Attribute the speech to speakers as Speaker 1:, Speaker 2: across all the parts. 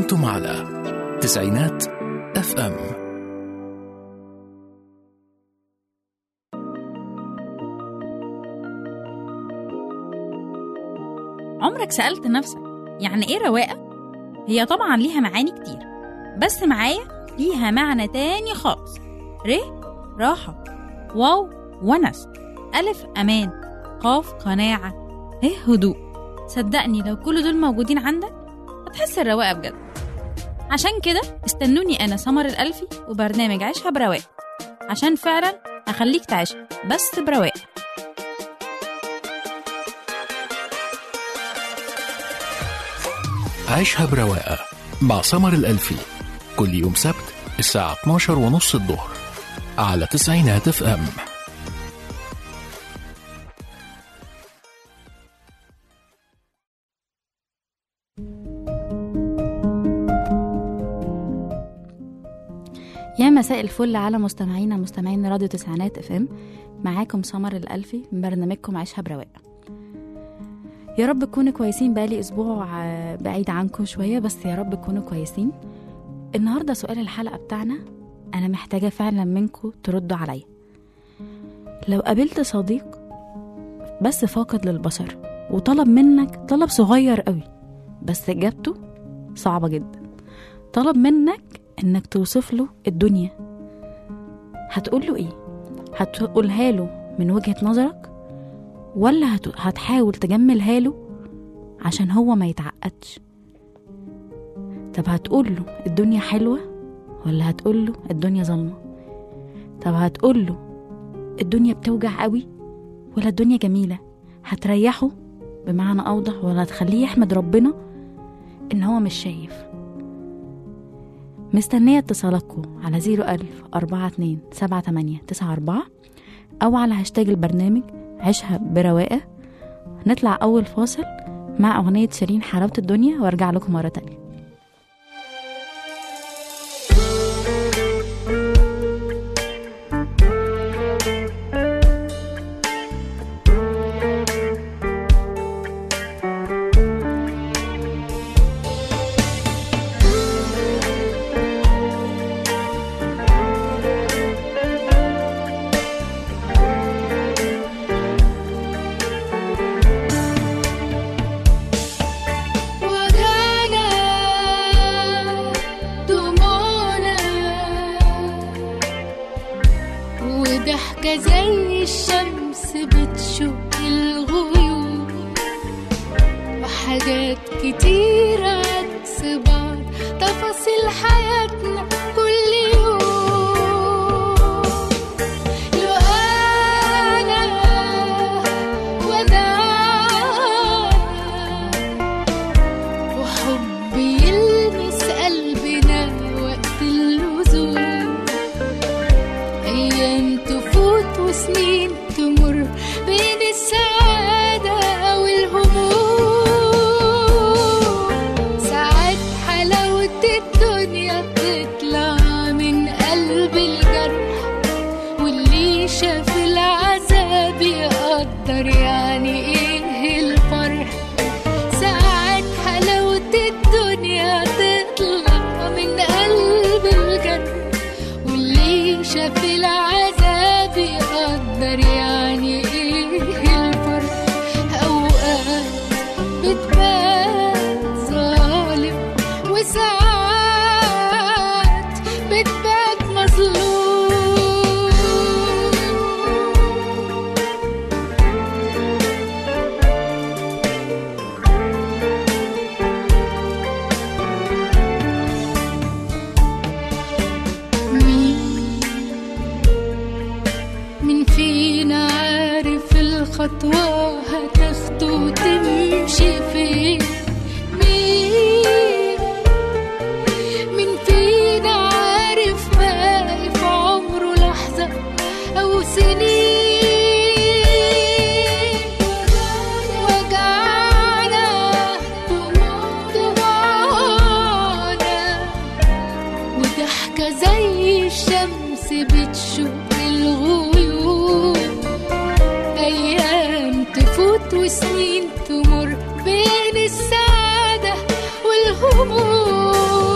Speaker 1: أنتم على تسعينات اف ام
Speaker 2: عمرك سألت نفسك يعني إيه رواقة؟ هي طبعا ليها معاني كتير بس معايا ليها معنى تاني خالص ر راحة واو ونس ألف أمان قاف قناعة ه هدوء صدقني لو كل دول موجودين عندك هتحس الرواقة بجد عشان كده استنوني أنا سمر الألفي وبرنامج عيشها برواقة عشان فعلا هخليك تعيشها بس برواقة
Speaker 1: عيشها برواقة مع سمر الألفي كل يوم سبت الساعة 12 ونص الظهر على تسعينات اف ام
Speaker 2: يا مساء الفل على مستمعينا مستمعين راديو تسعينات اف ام معاكم سمر الألفي من برنامجكم عيشها برواقة يا رب تكونوا كويسين بقالي اسبوع آه، بعيد عنكم شويه بس يا رب تكونوا كويسين النهارده سؤال الحلقه بتاعنا انا محتاجه فعلا منكم تردوا عليا لو قابلت صديق بس فاقد للبصر وطلب منك طلب صغير قوي بس اجابته صعبه جدا طلب منك انك توصف له الدنيا هتقول له ايه هتقولها له من وجهه نظرك ولا هت... هتحاول تجملها له عشان هو ما يتعقدش طب هتقول له الدنيا حلوة ولا هتقول له الدنيا ظلمة طب هتقول له الدنيا بتوجع قوي ولا الدنيا جميلة هتريحه بمعنى أوضح ولا هتخليه يحمد ربنا إن هو مش شايف مستنية اتصالاتكم على زيرو ألف أربعة اتنين سبعة تمانية تسعة أربعة أو على هاشتاج البرنامج عيشها برواقة نطلع أول فاصل مع أغنية شيرين حلاوة الدنيا وارجع لكم مرة تانية
Speaker 3: وجعنا دموعنا وضحكة زي الشمس بتشق الغيوم وحاجات كتير عكس بعض تفاصيل حياتنا كل يوم لو أنا وأنا وحب يلمس قلبنا وقت اللزوم أيام تفوت وسنين تمر بين السعادة والهموم ساعات حلاوة الدنيا تطلع من قلب الجرح واللي شاف العذاب يقدر يعني ايه الفرح ساعات حلاوة الدنيا تطلع من قلب الجنة واللي شاف العذاب يقدر يعني ايه الفرق اوقات بتبان ظالم وساعات بتبان مظلوم مين من فينا عارف الخطوة هتاخده وتمشي فين مين من فينا عارف باقي في عمره لحظة أو سنين وجعنا دموعنا وضحكة زي الشمس بتشق الغيوم أيام تفوت وسنين تمر بين السعادة والهموم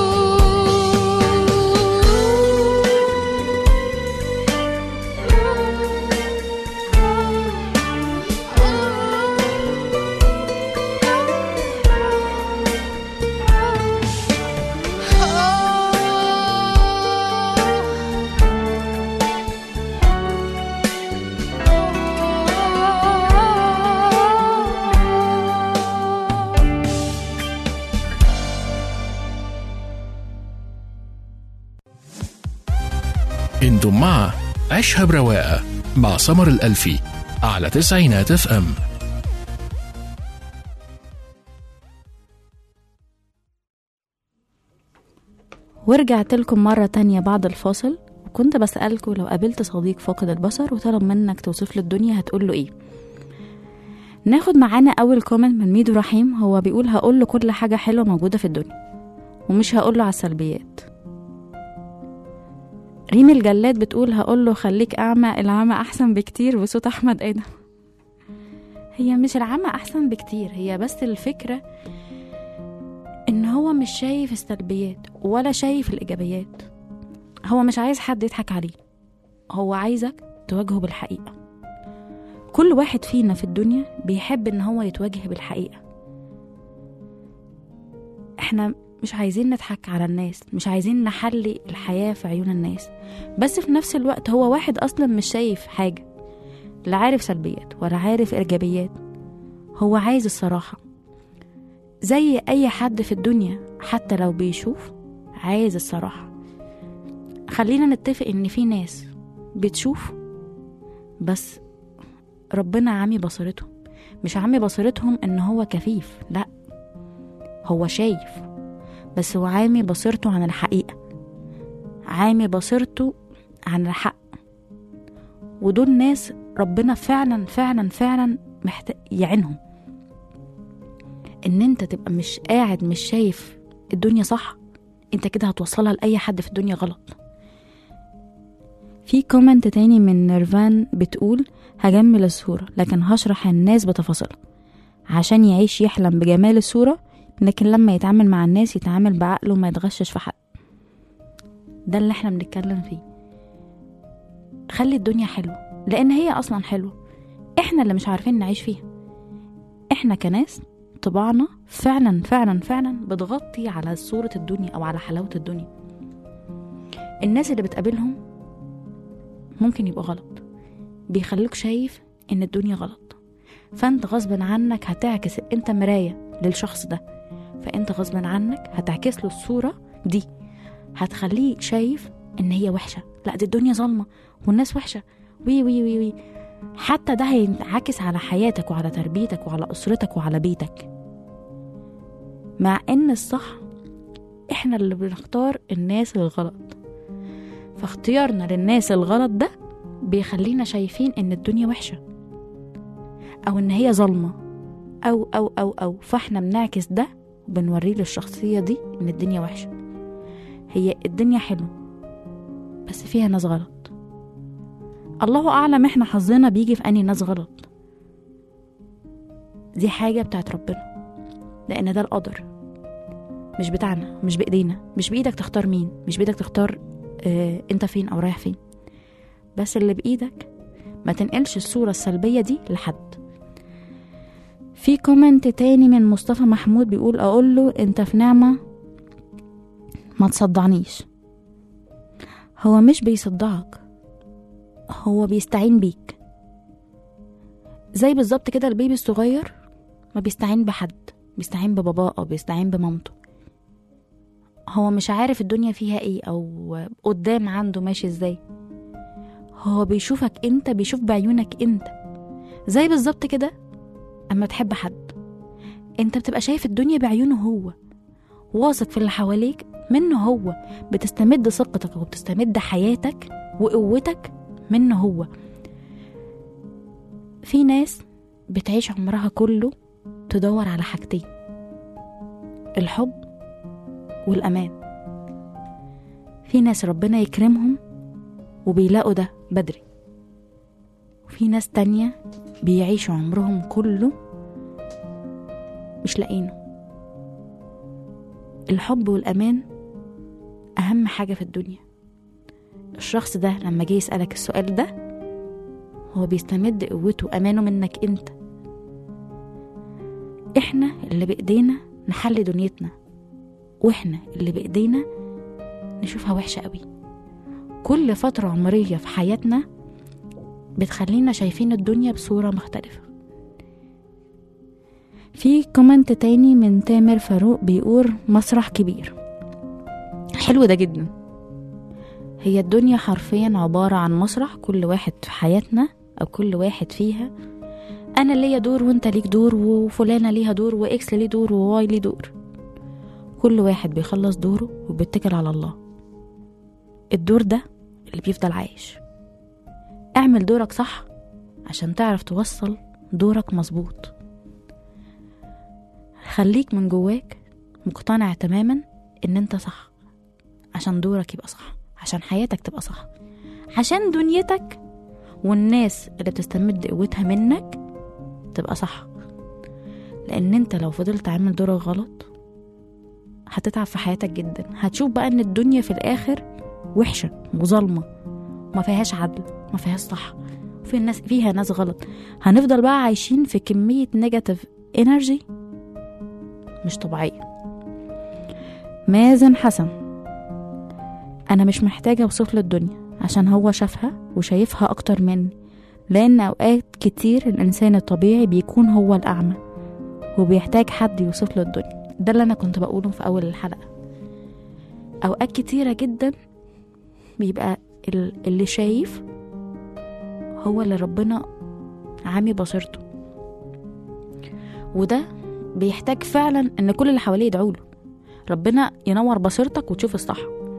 Speaker 1: انتم مع عيشها برواقة مع سمر الألفي على تسعينات اف ام
Speaker 2: ورجعت لكم مرة تانية بعد الفاصل وكنت بسألكم لو قابلت صديق فاقد البصر وطلب منك توصف له الدنيا هتقول له ايه ناخد معانا أول كومنت من ميدو رحيم هو بيقول هقول له كل حاجة حلوة موجودة في الدنيا ومش هقول له على السلبيات ريم الجلاد بتقول هقول له خليك أعمى العمى أحسن بكتير بصوت أحمد آدم هي مش العمى أحسن بكتير هي بس الفكرة إن هو مش شايف السلبيات ولا شايف الإيجابيات هو مش عايز حد يضحك عليه هو عايزك تواجهه بالحقيقة كل واحد فينا في الدنيا بيحب إن هو يتواجه بالحقيقة احنا مش عايزين نضحك على الناس مش عايزين نحلي الحياة في عيون الناس بس في نفس الوقت هو واحد أصلا مش شايف حاجة لا عارف سلبيات ولا عارف إيجابيات هو عايز الصراحة زي أي حد في الدنيا حتى لو بيشوف عايز الصراحة خلينا نتفق إن في ناس بتشوف بس ربنا عامي بصيرتهم مش عامي بصيرتهم إن هو كفيف لأ هو شايف بس هو عامي بصيرته عن الحقيقة عامي بصيرته عن الحق ودول ناس ربنا فعلا فعلا فعلا محتاج يعينهم ان انت تبقى مش قاعد مش شايف الدنيا صح انت كده هتوصلها لأي حد في الدنيا غلط في كومنت تاني من نيرفان بتقول هجمل الصورة لكن هشرح الناس بتفاصيلها عشان يعيش يحلم بجمال الصورة لكن لما يتعامل مع الناس يتعامل بعقله وما يتغشش في حد ده اللي احنا بنتكلم فيه خلي الدنيا حلوة لأن هي أصلا حلوة احنا اللي مش عارفين نعيش فيها احنا كناس طباعنا فعلا فعلا فعلا بتغطي على صورة الدنيا أو على حلاوة الدنيا الناس اللي بتقابلهم ممكن يبقى غلط بيخلوك شايف إن الدنيا غلط فأنت غصب عنك هتعكس أنت مراية للشخص ده فأنت غصب عنك هتعكس له الصورة دي هتخليه شايف إن هي وحشة لا دي الدنيا ظلمة والناس وحشة وي وي وي وي حتى ده هينعكس على حياتك وعلى تربيتك وعلى أسرتك وعلى بيتك مع ان الصح احنا اللي بنختار الناس الغلط فاختيارنا للناس الغلط ده بيخلينا شايفين ان الدنيا وحشة او ان هي ظلمة او او او او فاحنا بنعكس ده وبنوريه للشخصية دي ان الدنيا وحشة هي الدنيا حلوة بس فيها ناس غلط الله اعلم احنا حظنا بيجي في اني ناس غلط دي حاجة بتاعت ربنا لان ده القدر مش بتاعنا مش بايدينا مش بايدك تختار مين مش بايدك تختار اه انت فين او رايح فين بس اللي بايدك ما تنقلش الصورة السلبية دي لحد في كومنت تاني من مصطفى محمود بيقول اقول له انت في نعمة ما تصدعنيش هو مش بيصدعك هو بيستعين بيك زي بالظبط كده البيبي الصغير ما بيستعين بحد بيستعين بباباه او بيستعين بمامته هو مش عارف الدنيا فيها ايه او قدام عنده ماشي ازاي هو بيشوفك انت بيشوف بعيونك انت زي بالظبط كده اما تحب حد انت بتبقى شايف الدنيا بعيونه هو واثق في اللي حواليك منه هو بتستمد ثقتك وبتستمد حياتك وقوتك منه هو في ناس بتعيش عمرها كله تدور على حاجتين الحب والأمان في ناس ربنا يكرمهم وبيلاقوا ده بدري وفي ناس تانية بيعيشوا عمرهم كله مش لاقينه الحب والأمان أهم حاجة في الدنيا الشخص ده لما جه يسألك السؤال ده هو بيستمد قوته وأمانه منك أنت احنا اللي بايدينا نحل دنيتنا واحنا اللي بايدينا نشوفها وحشة قوي كل فترة عمرية في حياتنا بتخلينا شايفين الدنيا بصورة مختلفة في كومنت تاني من تامر فاروق بيقول مسرح كبير حلو ده جدا هي الدنيا حرفيا عبارة عن مسرح كل واحد في حياتنا أو كل واحد فيها أنا ليا دور وأنت ليك دور وفلانة ليها دور وإكس ليه دور وواي ليه دور كل واحد بيخلص دوره وبيتكل على الله الدور ده اللي بيفضل عايش اعمل دورك صح عشان تعرف توصل دورك مظبوط خليك من جواك مقتنع تماما ان انت صح عشان دورك يبقى صح عشان حياتك تبقى صح عشان دنيتك والناس اللي بتستمد قوتها منك تبقى صح لان انت لو فضلت عامل دورك غلط هتتعب في حياتك جدا هتشوف بقى ان الدنيا في الاخر وحشة وظلمة ما فيهاش عدل ما فيهاش صح في الناس فيها ناس غلط هنفضل بقى عايشين في كمية نيجاتيف انرجي مش طبيعية مازن حسن أنا مش محتاجة أوصف له الدنيا عشان هو شافها وشايفها أكتر مني لأن أوقات كتير الإنسان الطبيعي بيكون هو الأعمى وبيحتاج حد يوصف له الدنيا ده اللي أنا كنت بقوله في أول الحلقة أوقات كتيرة جدا بيبقى ال- اللي شايف هو اللي ربنا عامي بصيرته وده بيحتاج فعلا ان كل اللي حواليه يدعوا له ربنا ينور بصيرتك وتشوف الصح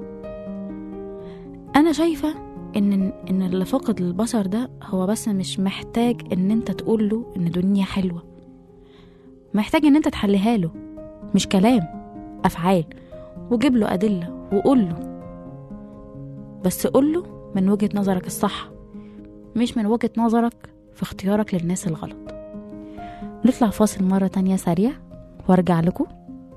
Speaker 2: انا شايفه ان ان اللي فقد البصر ده هو بس مش محتاج ان انت تقول له ان الدنيا حلوه محتاج ان انت تحليها له مش كلام افعال وجيب له ادله وقول له بس قول له من وجهه نظرك الصح مش من وجهه نظرك في اختيارك للناس الغلط نطلع فاصل مرة تانية سريع وارجع لكم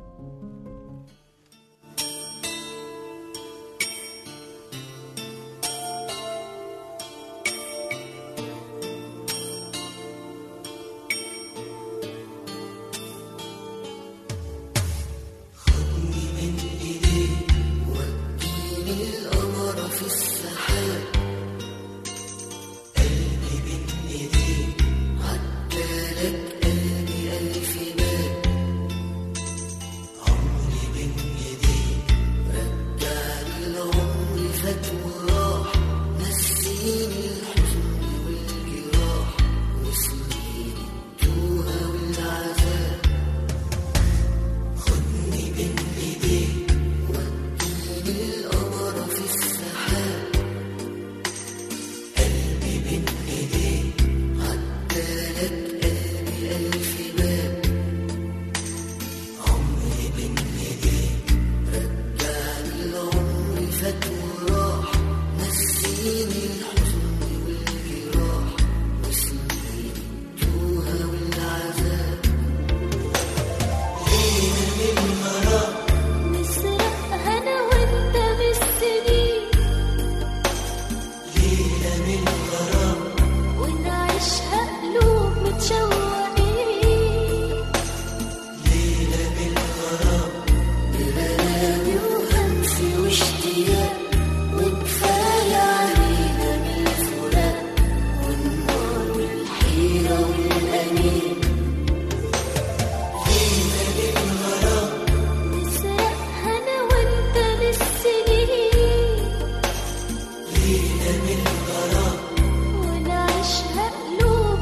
Speaker 3: نسرق أنا وأنت بالسنين ليلة من غرام ونعيشها قلوب متشوقين ليلة من غرام بغلاوي وهمسي واشتياق وكفاية علينا من الفراق والنار والحيرة والأنين نسرقها أنا وأنت بالسنين ليلة من غرام ونعيشها قلوب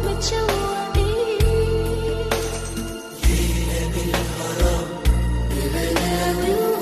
Speaker 3: متشوقين ليلة من غرام بغلاوي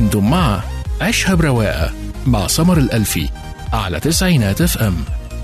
Speaker 1: انتم مع عيشها برواقة مع سمر الألفي على تسعينات اف ام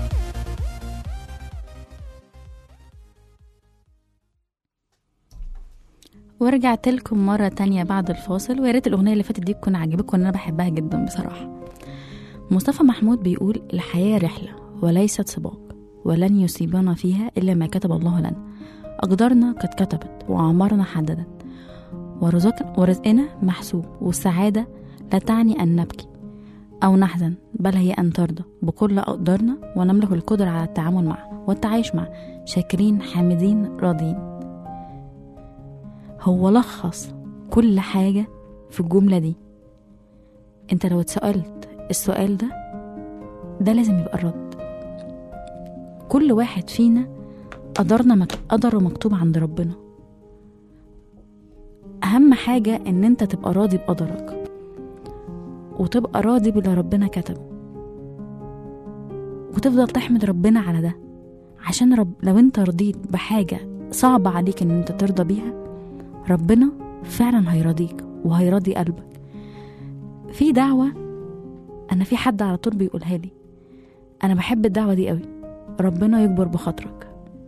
Speaker 2: ورجعت لكم مرة تانية بعد الفاصل ويا ريت الأغنية اللي فاتت دي تكون عجبكم أنا بحبها جدا بصراحة مصطفى محمود بيقول الحياة رحلة وليست سباق ولن يصيبنا فيها إلا ما كتب الله لنا أقدارنا قد كتبت وأعمارنا حددت ورزق ورزقنا محسوب والسعادة لا تعني أن نبكي أو نحزن بل هي أن ترضى بكل أقدارنا ونملك القدرة على التعامل معه والتعايش معه شاكرين حامدين راضين هو لخص كل حاجة في الجملة دي انت لو اتسألت السؤال ده ده لازم يبقى الرد كل واحد فينا قدرنا مك... قدره مكتوب عند ربنا أهم حاجة إن أنت تبقى راضي بقدرك وتبقى راضي باللي ربنا كتبه وتفضل تحمد ربنا على ده عشان رب... لو أنت رضيت بحاجة صعبة عليك إن أنت ترضى بيها ربنا فعلا هيرضيك وهيرضي قلبك في دعوة أنا في حد على طول بيقولها لي أنا بحب الدعوة دي قوي ربنا يكبر بخاطرك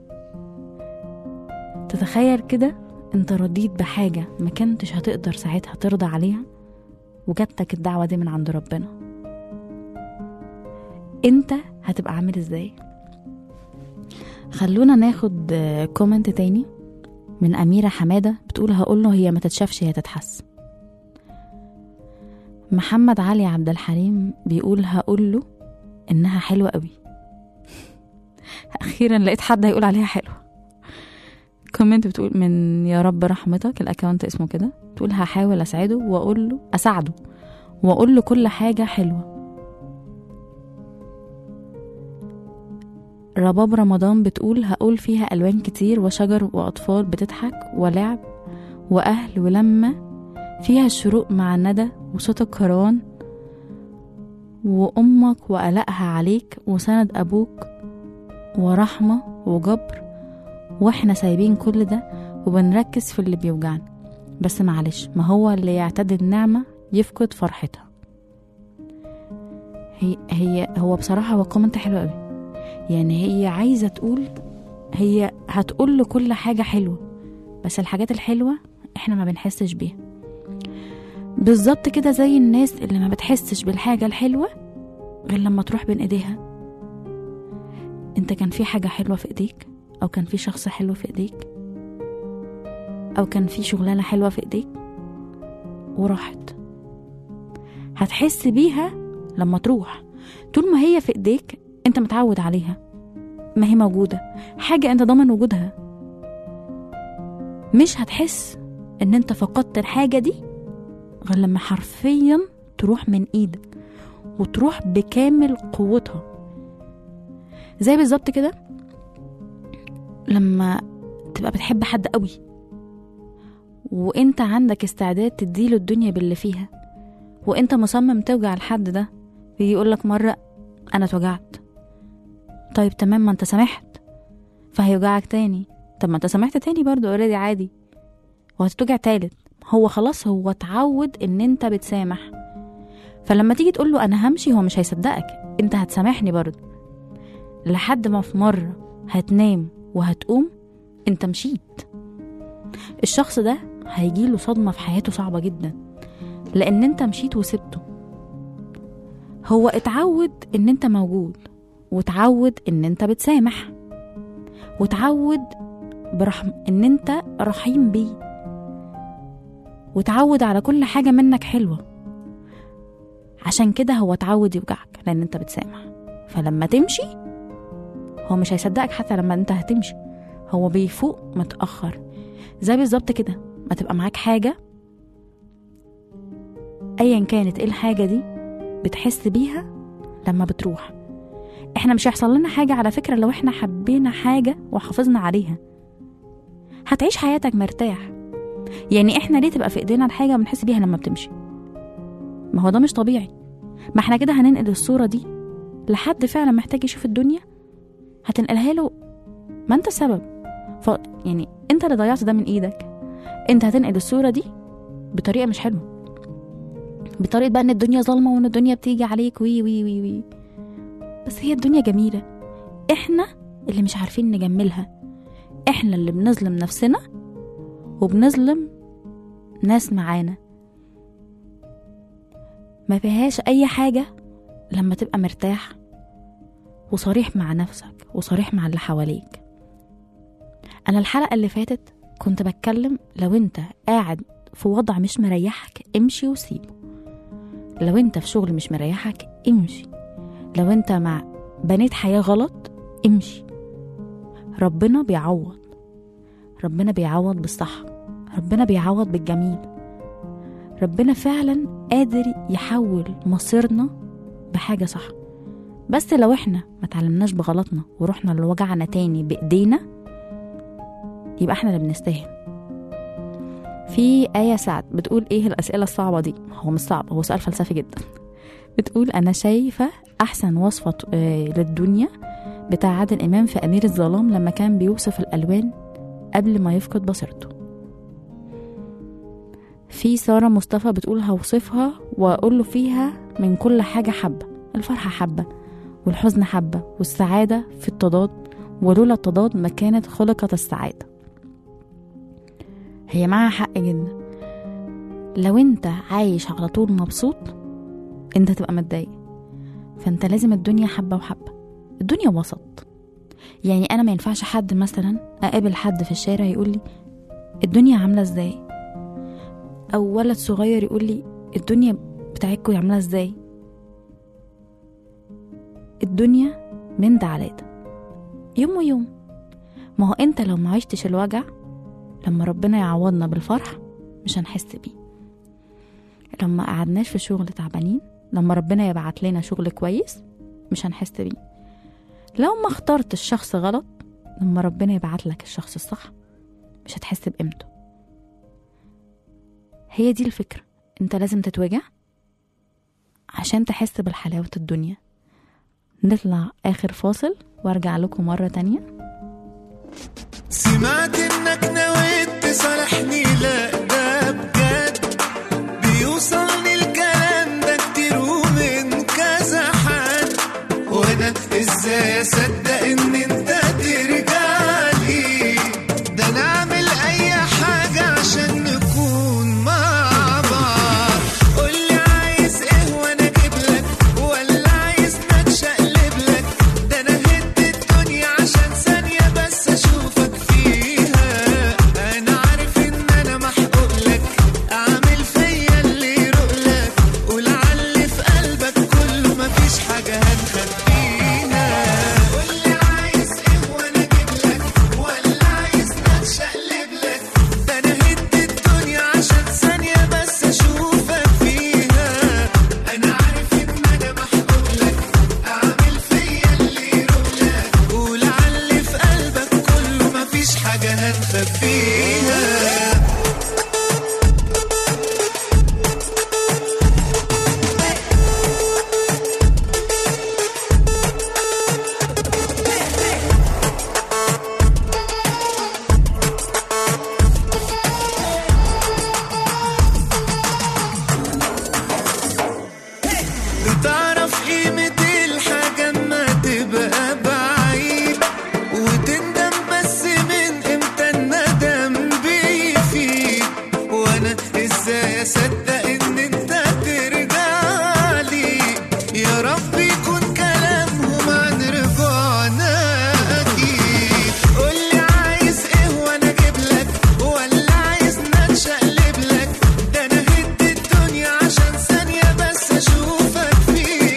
Speaker 2: تتخيل كده انت رضيت بحاجة ما كنتش هتقدر ساعتها ترضى عليها وجاتلك الدعوة دي من عند ربنا انت هتبقى عامل ازاي خلونا ناخد آه، كومنت تاني من أميرة حمادة بتقول هقوله هي ما تتشافش هي تتحس محمد علي عبد الحليم بيقول هقوله إنها حلوة قوي أخيرا لقيت حد هيقول عليها حلوة كومنت بتقول من يا رب رحمتك الأكاونت اسمه كده بتقول هحاول أسعده وأقول له أساعده وأقول له كل حاجة حلوة رباب رمضان بتقول هقول فيها ألوان كتير وشجر وأطفال بتضحك ولعب وأهل ولما فيها الشروق مع الندى وصوت الكروان وأمك وقلقها عليك وسند أبوك ورحمة وجبر وإحنا سايبين كل ده وبنركز في اللي بيوجعنا بس معلش ما هو اللي يعتدي النعمة يفقد فرحتها هي, هي هو بصراحة هو كومنت حلو قوي يعني هي عايزة تقول هي هتقول له كل حاجة حلوة بس الحاجات الحلوة احنا ما بنحسش بيها بالظبط كده زي الناس اللي ما بتحسش بالحاجة الحلوة غير لما تروح بين ايديها انت كان في حاجة حلوة في ايديك او كان في شخص حلو في ايديك او كان في شغلانة حلوة في ايديك وراحت هتحس بيها لما تروح طول ما هي في ايديك انت متعود عليها ما هي موجودة حاجة انت ضامن وجودها مش هتحس ان انت فقدت الحاجة دي غير لما حرفيا تروح من ايدك وتروح بكامل قوتها زي بالظبط كده لما تبقى بتحب حد قوي وانت عندك استعداد تديله الدنيا باللي فيها وانت مصمم توجع الحد ده يجي يقولك مرة انا اتوجعت طيب تمام ما انت سامحت فهيوجعك تاني طب ما انت سامحت تاني برضو اوريدي عادي وهتتوجع تالت هو خلاص هو اتعود ان انت بتسامح فلما تيجي تقول له انا همشي هو مش هيصدقك انت هتسامحني برضو لحد ما في مرة هتنام وهتقوم انت مشيت الشخص ده هيجيله صدمة في حياته صعبة جدا لان انت مشيت وسبته هو اتعود ان انت موجود وتعود ان انت بتسامح وتعود برحم ان انت رحيم بيه وتعود على كل حاجة منك حلوة عشان كده هو اتعود يوجعك لان انت بتسامح فلما تمشي هو مش هيصدقك حتى لما انت هتمشي هو بيفوق متأخر زي بالظبط كده ما تبقى معاك حاجة ايا كانت ايه الحاجة دي بتحس بيها لما بتروح احنا مش هيحصل لنا حاجة على فكرة لو احنا حبينا حاجة وحافظنا عليها هتعيش حياتك مرتاح يعني احنا ليه تبقى في ايدينا الحاجة بنحس بيها لما بتمشي ما هو ده مش طبيعي ما احنا كده هننقل الصورة دي لحد فعلا محتاج يشوف الدنيا هتنقلها له ما انت السبب ف يعني انت اللي ضيعت ده من ايدك انت هتنقل الصورة دي بطريقة مش حلوة بطريقه بقى ان الدنيا ظلمه وان الدنيا بتيجي عليك وي وي وي وي بس هي الدنيا جميله احنا اللي مش عارفين نجملها احنا اللي بنظلم نفسنا وبنظلم ناس معانا ما فيهاش اي حاجه لما تبقى مرتاح وصريح مع نفسك وصريح مع اللي حواليك انا الحلقه اللي فاتت كنت بتكلم لو انت قاعد في وضع مش مريحك امشي وسيبه لو انت في شغل مش مريحك امشي لو انت مع بنيت حياه غلط امشي ربنا بيعوض ربنا بيعوض بالصح ربنا بيعوض بالجميل ربنا فعلا قادر يحول مصيرنا بحاجة صح بس لو احنا ما تعلمناش بغلطنا ورحنا لوجعنا تاني بإيدينا يبقى احنا اللي بنستاهل في آية سعد بتقول ايه الأسئلة الصعبة دي هو مش صعب هو سؤال فلسفي جدا بتقول أنا شايفة أحسن وصفة آه، للدنيا بتاع عادل إمام في أمير الظلام لما كان بيوصف الألوان قبل ما يفقد بصيرته في سارة مصطفى بتقول هوصفها وأقول له فيها من كل حاجة حبة الفرحة حبة والحزن حبة والسعادة في التضاد ولولا التضاد ما كانت خلقت السعادة هي معاها حق جدا لو انت عايش على طول مبسوط انت تبقى متضايق فانت لازم الدنيا حبة وحبة الدنيا وسط يعني انا ما ينفعش حد مثلا اقابل حد في الشارع يقول لي الدنيا عاملة ازاي او ولد صغير يقول لي الدنيا بتاعتكم عاملة ازاي الدنيا من ده على ده يوم ويوم ما هو انت لو ما عشتش الوجع لما ربنا يعوضنا بالفرح مش هنحس بيه لما قعدناش في شغل تعبانين لما ربنا يبعت لنا شغل كويس مش هنحس بيه لو ما اخترت الشخص غلط لما ربنا يبعت لك الشخص الصح مش هتحس بقيمته هي دي الفكرة انت لازم تتوجع عشان تحس بالحلاوة الدنيا نطلع آخر فاصل وارجع لكم مرة تانية
Speaker 4: سمعت انك نويت تصالحني لا ده بجد بيوصلني الكلام ده كتير ومن كذا حد وانا ازاي اصدق ان انت ترجع لي ده نعمل اي حاجة عشان نكون مع بعض قولي عايز ايه وانا اجيب لك ولا عايز نتشقلب لك ده انا هد الدنيا عشان ثانية بس اشوفك فيها انا عارف ان انا محقوق لك اعمل فيا اللي يروق لك ولعل في قلبك كله مفيش حاجة هنخبيها قولي عايز ايه وانا اجيب لك ولا عايز نتشقلب لك ده انا هد الدنيا عشان ثانية بس اشوفك فيها انا عارف ان انا محقوق لك اعمل فيا اللي يروق لك ولعل في قلبك كله مفيش حاجة هنخبيها بتعرف قيمة الحاجة اما تبقى بعيد وتندم بس من امتى الندم بيفيد وانا ازاي اصدق ان انت ترجع لي يا رب يكون كلامهم عن رجوعنا اكيد قولي عايز ايه وانا اجيب لك ولا عايز نتشقلب لك ده انا هد الدنيا عشان ثانية بس اشوفك فيها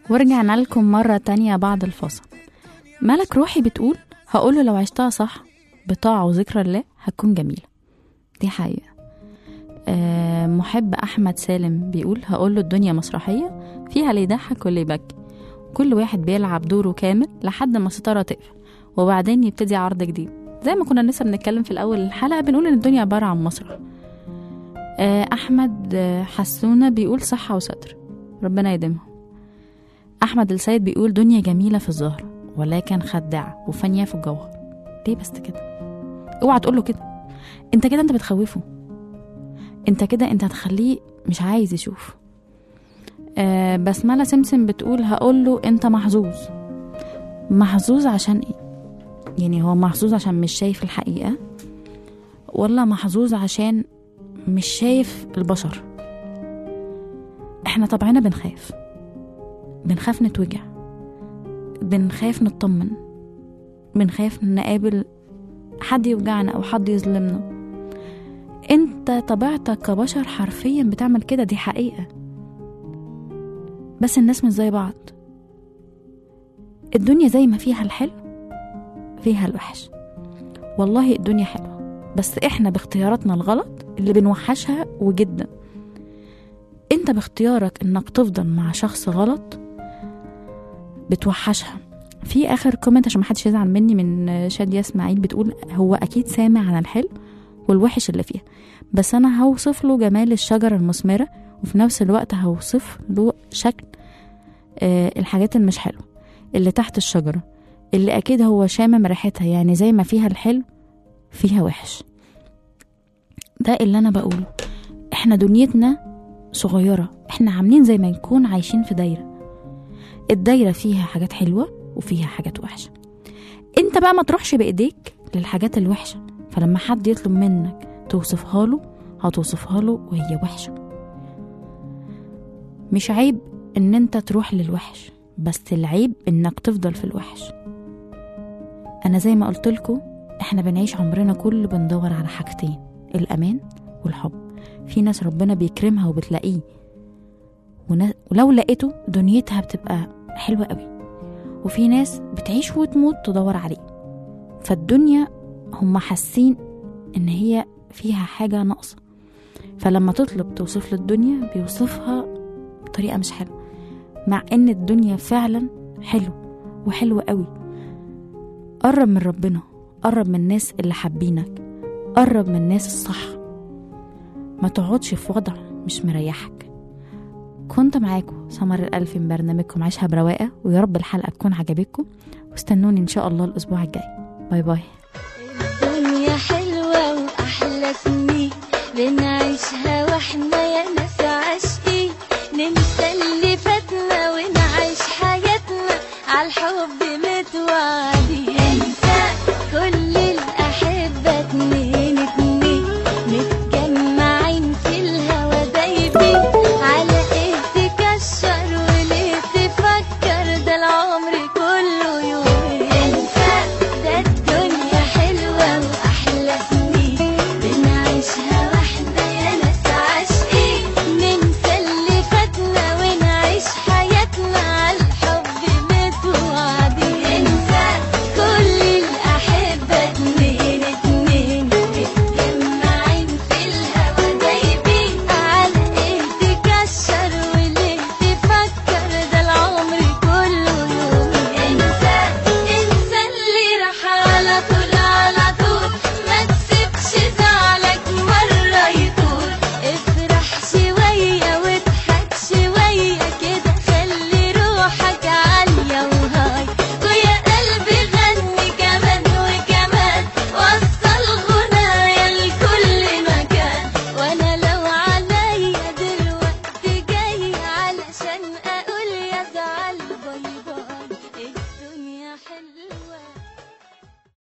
Speaker 2: ورجعنا لكم مرة تانية بعد الفاصل ملك روحي بتقول هقوله لو عشتها صح بطاعة وذكرى الله هتكون جميلة دي حقيقة آه محب أحمد سالم بيقول هقوله الدنيا مسرحية فيها اللي يضحك واللي يبكي كل واحد بيلعب دوره كامل لحد ما الستارة تقفل وبعدين يبتدي عرض جديد زي ما كنا لسه بنتكلم في الأول الحلقة بنقول إن الدنيا عبارة عن مسرح آه أحمد آه، حسونة بيقول صحة وستر ربنا يديمهم أحمد السيد بيقول دنيا جميلة في الظاهر ولكن خداعة وفانية في الجوهر ليه بس كده اوعى تقول له كده انت كده انت بتخوفه انت كده انت هتخليه مش عايز يشوف آه بسملة سمسم بتقول هقول له انت محظوظ محظوظ عشان ايه يعني هو محظوظ عشان مش شايف الحقيقة ولا محظوظ عشان مش شايف البشر احنا طبعنا بنخاف بنخاف نتوجع بنخاف نطمن بنخاف نقابل حد يوجعنا او حد يظلمنا انت طبيعتك كبشر حرفيا بتعمل كده دي حقيقة بس الناس مش زي بعض الدنيا زي ما فيها الحلو فيها الوحش والله الدنيا حلوة بس احنا باختياراتنا الغلط اللي بنوحشها وجدا انت باختيارك انك تفضل مع شخص غلط بتوحشها في اخر كومنت عشان محدش يزعل مني من شادية اسماعيل بتقول هو اكيد سامع عن الحلو والوحش اللي فيها بس انا هوصف له جمال الشجرة المثمرة وفي نفس الوقت هوصف له شكل آه الحاجات المش حلوة اللي تحت الشجرة اللي اكيد هو شامم ريحتها يعني زي ما فيها الحلو فيها وحش ده اللي انا بقوله احنا دنيتنا صغيرة احنا عاملين زي ما نكون عايشين في دايرة الدايرة فيها حاجات حلوة وفيها حاجات وحشة انت بقى ما تروحش بايديك للحاجات الوحشة فلما حد يطلب منك توصفها له هتوصفها له وهي وحشة مش عيب ان انت تروح للوحش بس العيب انك تفضل في الوحش انا زي ما قلت لكم احنا بنعيش عمرنا كله بندور على حاجتين الامان والحب في ناس ربنا بيكرمها وبتلاقيه ونا- ولو لقيته دنيتها بتبقى حلوة قوي وفي ناس بتعيش وتموت تدور عليه فالدنيا هم حاسين ان هي فيها حاجة ناقصة فلما تطلب توصف له الدنيا بيوصفها بطريقة مش حلوة مع ان الدنيا فعلا حلو وحلوة قوي قرب من ربنا قرب من الناس اللي حابينك قرب من الناس الصح ما تقعدش في وضع مش مريحك كنت معاكم سمر الألف من برنامجكم عيشها برواقة ويا رب الحلقة تكون عجبتكم واستنوني إن شاء الله الأسبوع الجاي باي باي
Speaker 3: الدنيا حلوة وأحلى سنين بنعيشها واحنا يا ناس عاشقين ننسى اللي فاتنا ونعيش حياتنا عالحب متوعدين انت